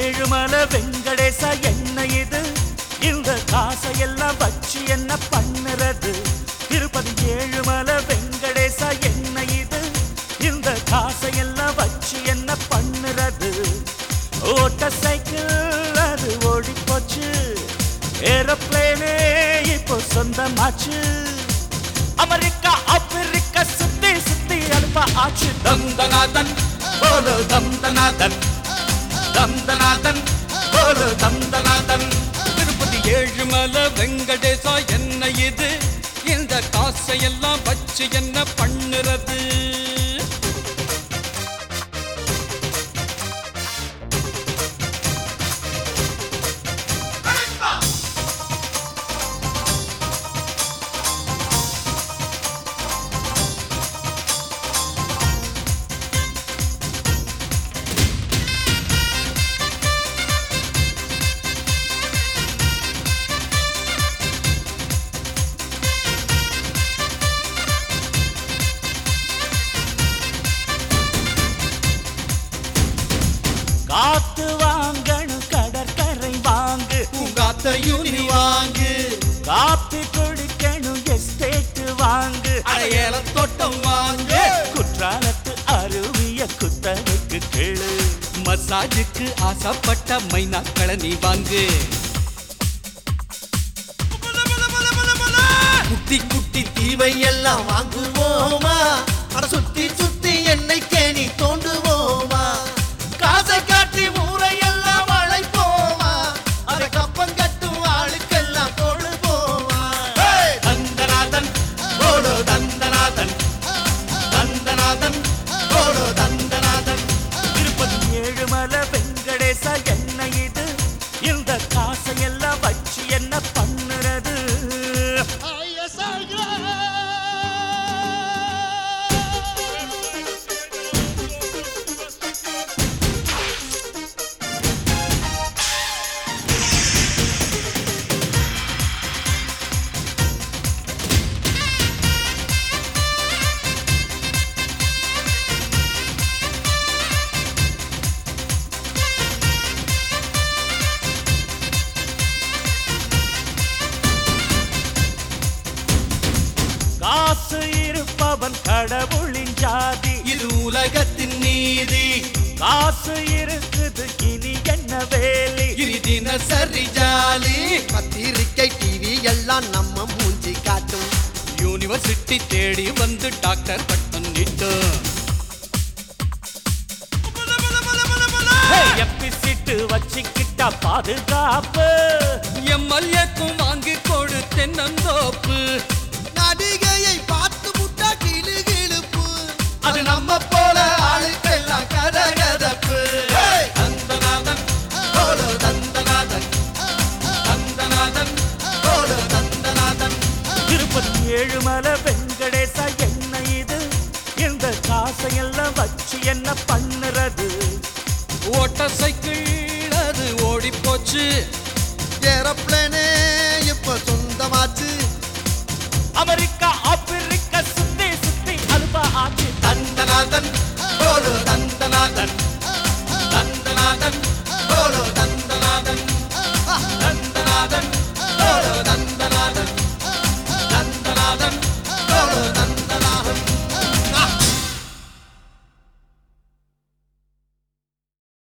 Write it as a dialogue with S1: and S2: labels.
S1: ஏழுமலை வெங்கடேசா என்ன இது இந்த காசையெல்லாம் வச்சு என்ன பண்ணுறது திருப்பதி ஏழுமலை வெங்கடேசா என்ன இது இந்த காசையெல்லாம் வச்சு என்ன பண்ணுறது ஓட்ட சைக்கிள் அது ஓடி போச்சு ஏரோப்ளேனே இப்போ சொந்தமாச்சு அமெரிக்கா ஆப்பிரிக்கா சுத்தி சுத்தி அனுப்ப ஆச்சு தந்தநாதன் போலோ தந்தநாதன் தந்தநாதன் போலோ தந்தநாதன்
S2: திருப்பதி ஏழுமலை வெங்கடேசா என்ன இது இந்த காசையெல்லாம் வச்சு என்ன பண்ணுறது
S1: காத்து வாங்கணும் கடற்கரை வாங்கு
S3: உங்காத்தையும் நீ வாங்கு
S1: காப்பி குடிக்கணும் எஸ்டேட் வாங்கு
S2: அடையல தோட்டம் வாங்கு
S1: குற்றாலத்து அருவிய குத்தகைக்கு கேளு
S2: மசாஜுக்கு ஆசைப்பட்ட மைனாக்களை நீ வாங்கு
S3: குட்டி குட்டி தீவை எல்லாம் வாங்குவோமா அட சுத்தி சுத்தி என்னை கேணி தோண்டுவோமா காசை காட்டி ஊரையெல்லாம் அழைப்போமா அத கப்பம் கட்டும் ஆளுக்கெல்லாம் கொழுவோமா தந்தநாதன் போடோ தந்தநாதன் தந்தநாதன் போடோ தந்தநாதன்
S1: திருப்பதி ஏழுமலை வெங்கடேசா என்ன இது இந்த காசையெல்லாம் வச்சு என்ன பண்ணுறது காசு இருப்பவன் கடவுளின் ஜாதி
S3: இது உலகத்தின் நீதி
S1: காசு இருக்குது இனி என்ன வேலி
S3: இது தினசரி ஜாலி பத்திரிக்கை டிவி எல்லாம் நம்ம மூஞ்சி காட்டும்
S2: யூனிவர்சிட்டி தேடி வந்து டாக்டர் பட்டம் நீட்டும்
S1: எப்பி சீட்டு வச்சுக்கிட்டா பாதுகாப்பு
S2: எம்எல்ஏக்கும் வாங்கி கொடு தென்னந்தோப்பு
S3: நடிகையை பார்த்து முட்டா கிளு கிளுப்பு அது நம்ம போல ஆளுக்கெல்லாம் கதகதப்பு தந்தநாதன் போலோ தந்தநாதன் தந்தநாதன் போலோ தந்தநாதன்
S1: திருப்பதி ஏழுமலை வெங்கடேசா என்ன இது இந்த காசையெல்லாம் வச்சு என்ன பண்ணுறது
S2: ஓட்ட சைக்கிள் அது ஓடி போச்சு
S3: ஏரோப்ளேனே இப்ப சொந்தமாச்சு
S1: அமெரிக்கா ஆப்பிரிக்கா சுத்தி சுத்தி அனுப்ப ஆச்சு
S3: தந்தநாதன் போலோ தந்தநாதன் தந்தநாதன் போலோ தந்தநாதன் தந்தநாதன் போலோ தந்தநாதன் தந்தநாதன் போலோ தந்தநாதன்